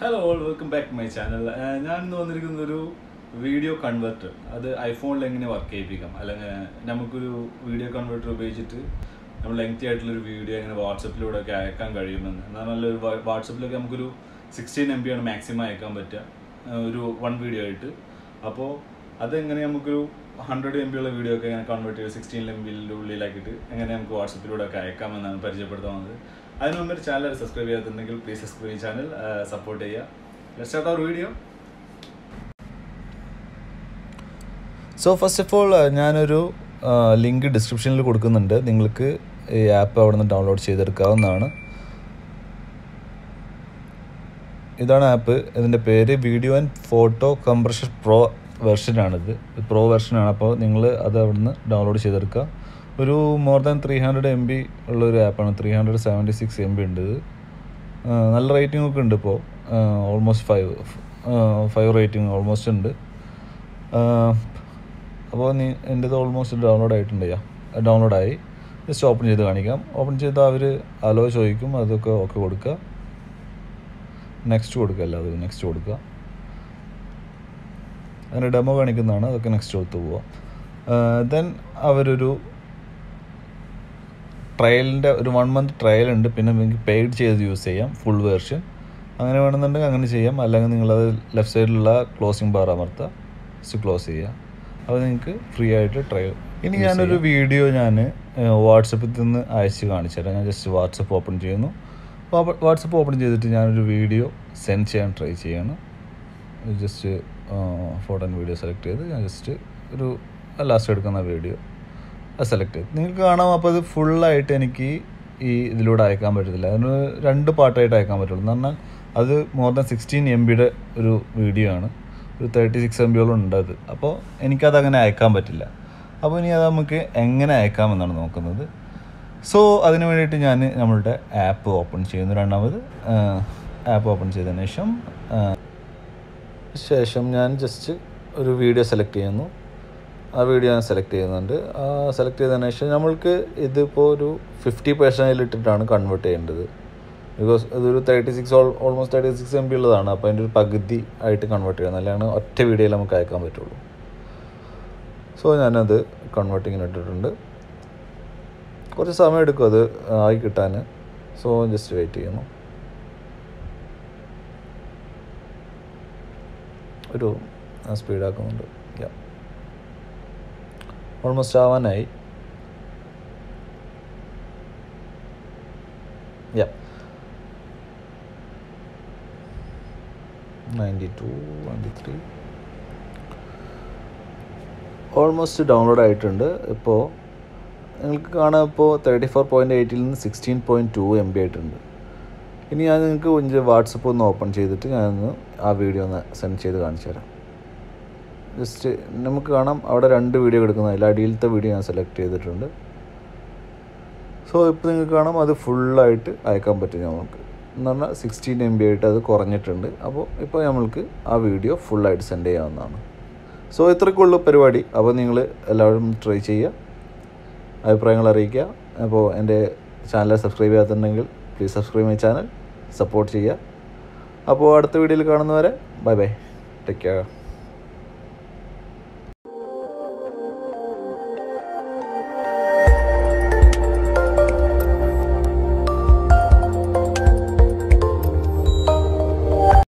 hello all welcome back to my channel ഞാൻ ഇന്ന് വന്നിരിക്കുന്ന ഒരു വീഡിയോ കൺവെർട്ടർ അത് ഐഫോണിൽ എങ്ങനെ വർക്ക് ചെയ്യിപ്പിക്കാം അല്ലെങ്കിൽ നമുക്കൊരു വീഡിയോ കൺവെർട്ടർ ഉപയോഗിച്ചിട്ട് നമ്മൾ ലെങ്തി ആയിട്ടുള്ളൊരു വീഡിയോ എങ്ങനെ വാട്സപ്പിലൂടെ ഒക്കെ അയക്കാൻ കഴിയുമെന്ന് എന്നാൽ നല്ലൊരു വാട്സപ്പിലൊക്കെ നമുക്കൊരു സിക്സ്റ്റീൻ എം ബി ആണ് മാക്സിമം അയക്കാൻ പറ്റുക ആ, ഒരു വൺ വീഡിയോ ആയിട്ട് അപ്പോൾ അതെങ്ങനെ നമുക്കൊരു ഹൺഡ്രഡ് എം ബി ഉള്ള വീഡിയോ ഒക്കെ എങ്ങനെ കൺവേർട്ട് ചെയ്ത് സിക്സ്റ്റീൻ എം ബിയുടെ ഉള്ളിലാക്കിയിട്ട് എങ്ങനെ നമുക്ക് വാട്സപ്പിലൂടെ ഒക്കെ അയക്കാമെന്നാണ് പരിചയപ്പെടുത്താൻ വന്നത് അതിന് മുമ്പ് ചാനൽ സബ്സ്ക്രൈബ് ചെയ്യാത്തുണ്ടെങ്കിൽ പ്ലീസ് സബ്സ്ക്രൈബ് ചാനൽ സപ്പോർട്ട് ചെയ്യുക let's start our video so first of all ഞാനൊരു ലിങ്ക് ഡിസ്ക്രിപ്ഷനിൽ കൊടുക്കുന്നുണ്ട് നിങ്ങൾക്ക് ഈ ആപ്പ് അവിടെ നിന്ന് ഡൗൺലോഡ് ചെയ്തെടുക്കാവുന്നതാണ് ഇതാണ് ആപ്പ് ഇതിൻ്റെ പേര് video and photo compressor pro വെർഷനാണിത് പ്രോ വെർഷനാണ് അപ്പോൾ നിങ്ങൾ അത് അവിടുന്ന് ഡൗൺലോഡ് ചെയ്തെടുക്കുക ഒരു more than three hundred MB ബി ഉള്ളൊരു ആപ്പാണ് three hundred seventy six MB ബി ഉണ്ട് ഇത് ആ, നല്ല റേറ്റിംഗ് ഒക്കെ ഉണ്ട് ഇപ്പോൾ almost five five rating almost ഉണ്ട് അപ്പോൾ നീ എൻ്റെത് ഓൾമോസ്റ്റ് ഡൗൺലോഡ് ആയിട്ടുണ്ട് യാ ഡൗൺലോഡായി ജസ്റ്റ് ഓപ്പൺ ചെയ്ത് കാണിക്കാം ഓപ്പൺ ചെയ്താൽ അവർ അലോ ചോദിക്കും അതൊക്കെ ഓക്കെ കൊടുക്കുക നെക്സ്റ്റ് കൊടുക്കുക എല്ലാവരും നെക്സ്റ്റ് കൊടുക്കുക അങ്ങനെ ഡെമോ കാണിക്കുന്നതാണ് അതൊക്കെ നെക്സ്റ്റ് കൊടുത്ത് പോവാം ദെൻ അവരൊരു ട്രയലിൻ്റെ ഒരു വൺ മന്ത് ട്രയൽ ഉണ്ട് പിന്നെ നിങ്ങൾക്ക് പെയ്ഡ് ചെയ്ത് യൂസ് ചെയ്യാം ഫുൾ വേർഷൻ അങ്ങനെ വേണമെന്നുണ്ടെങ്കിൽ അങ്ങനെ ചെയ്യാം അല്ലെങ്കിൽ നിങ്ങളത് ലെഫ്റ്റ് സൈഡിലുള്ള ക്ലോസിംഗ് ബാർ അമർത്തുക ജസ്റ്റ് ക്ലോസ് ചെയ്യുക അപ്പോൾ നിങ്ങൾക്ക് ഫ്രീ ആയിട്ട് ട്രയൽ ഇനി ഞാനൊരു വീഡിയോ ഞാൻ വാട്സപ്പിൽ നിന്ന് അയച്ച് കാണിച്ചു തരാം ഞാൻ ജസ്റ്റ് വാട്സപ്പ് ഓപ്പൺ ചെയ്യുന്നു വാട്സപ്പ് ഓപ്പൺ ചെയ്തിട്ട് ഞാനൊരു വീഡിയോ സെൻഡ് ചെയ്യാൻ ട്രൈ ചെയ്യാണ് just photo and video select ചെയ്ത് ഞാൻ ജസ്റ്റ് ഒരു ലാസ്റ്റ് എടുക്കുന്ന വീഡിയോ അത് സെലക്ട് ചെയ്ത് നിങ്ങൾക്ക് കാണാം അപ്പോൾ ഇത് ഫുള്ളായിട്ട് എനിക്ക് ഈ ഇതിലൂടെ അയക്കാൻ പറ്റത്തില്ല അതിന് രണ്ട് പാർട്ടായിട്ട് അയക്കാൻ പറ്റുള്ളൂ എന്ന് പറഞ്ഞാൽ അത് മോർ ദാൻ സിക്സ്റ്റീൻ എം ബിയുടെ ഒരു വീഡിയോ ആണ് ഒരു തേർട്ടി സിക്സ് എം ബിയോളം ഉണ്ട് അത് അപ്പോൾ എനിക്കത് അങ്ങനെ അയക്കാൻ പറ്റില്ല അപ്പോൾ ഇനി അത് നമുക്ക് എങ്ങനെ അയക്കാമെന്നാണ് നോക്കുന്നത് സോ അതിന് വേണ്ടിയിട്ട് ഞാൻ നമ്മളുടെ ആപ്പ് ഓപ്പൺ ചെയ്യുന്നു രണ്ടാമത് ആപ്പ് ഓപ്പൺ ചെയ്തതിന് ശേഷം ആ, ശേഷം ഞാൻ ജസ്റ്റ് ഒരു വീഡിയോ സെലക്ട് ചെയ്യുന്നു ആ വീഡിയോ ഞാൻ സെലക്ട് ചെയ്യുന്നുണ്ട് ആ സെലക്ട് ചെയ്തതിന് ശേഷം നമ്മൾക്ക് ഇതിപ്പോൾ ഒരു ഫിഫ്റ്റി പെർസെൻറ്റിൽ ഇട്ടിട്ടാണ് കൺവേർട്ട് ചെയ്യേണ്ടത് ബിക്കോസ് ഇതൊരു thirty six almost thirty six MB ബി ഉള്ളതാണ് അപ്പോൾ അതിൻ്റെ ഒരു പകുതി ആയിട്ട് കൺവേർട്ട് ചെയ്യണം അല്ലാണ്ട് ഒറ്റ വീഡിയോയിൽ നമുക്ക് അയക്കാൻ പറ്റുള്ളൂ സോ ഞാനത് കൺവേർട്ടിങ്ങിന് ഇട്ടിട്ടുണ്ട് കുറച്ച് സമയം എടുക്കും അത് ആയി കിട്ടാൻ സോ ജസ്റ്റ് വെയിറ്റ് ചെയ്യുന്നു ഒരു സ്പീഡാക്കുന്നുണ്ട് യാ ഓൾമോസ്റ്റ് ആവാനായി yeah ninety two ninety three almost download ആയിട്ടുണ്ട് ഇപ്പോൾ നിങ്ങൾക്ക് കാണാം ഇപ്പോൾ തേർട്ടി ഫോർ പോയിൻറ്റ് എയ്റ്റിൽ നിന്ന് സിക്സ്റ്റീൻ പോയിൻറ്റ് ടു എം ബി ആയിട്ടുണ്ട് ഇനി ഞാൻ നിങ്ങൾക്ക് ഒന്ന് വാട്സപ്പ് ഒന്ന് ഓപ്പൺ ചെയ്തിട്ട് ഞാനൊന്ന് ആ വീഡിയോ ഒന്ന് സെൻഡ് ചെയ്ത് കാണിച്ചു തരാം ജസ്റ്റ് നമുക്ക് കാണാം അവിടെ രണ്ട് വീഡിയോ എടുക്കുന്നതിൽ അടിയിലത്തെ വീഡിയോ ഞാൻ സെലക്ട് ചെയ്തിട്ടുണ്ട് സോ ഇപ്പോൾ നിങ്ങൾക്ക് കാണാം അത് ഫുള്ളായിട്ട് അയക്കാൻ പറ്റും നമുക്ക് എന്ന് പറഞ്ഞാൽ സിക്സ്റ്റീൻ എം ബി ആയിട്ട് അത് കുറഞ്ഞിട്ടുണ്ട് അപ്പോൾ ഇപ്പോൾ നമ്മൾക്ക് ആ വീഡിയോ ഫുള്ളായിട്ട് സെൻഡ് ചെയ്യാവുന്നതാണ് സോ ഇത്രയ്ക്കുള്ളൂ പരിപാടി അപ്പോൾ നിങ്ങൾ എല്ലാവരും ട്രൈ ചെയ്യുക അഭിപ്രായങ്ങൾ അറിയിക്കുക അപ്പോൾ എൻ്റെ ചാനൽ സബ്സ്ക്രൈബ് ചെയ്യാത്തുണ്ടെങ്കിൽ please subscribe my channel support ചെയ്യുക അപ്പോൾ അടുത്ത വീഡിയോയിൽ കാണുന്നവരെ ബൈ ബൈ ടേക്ക് കെയർ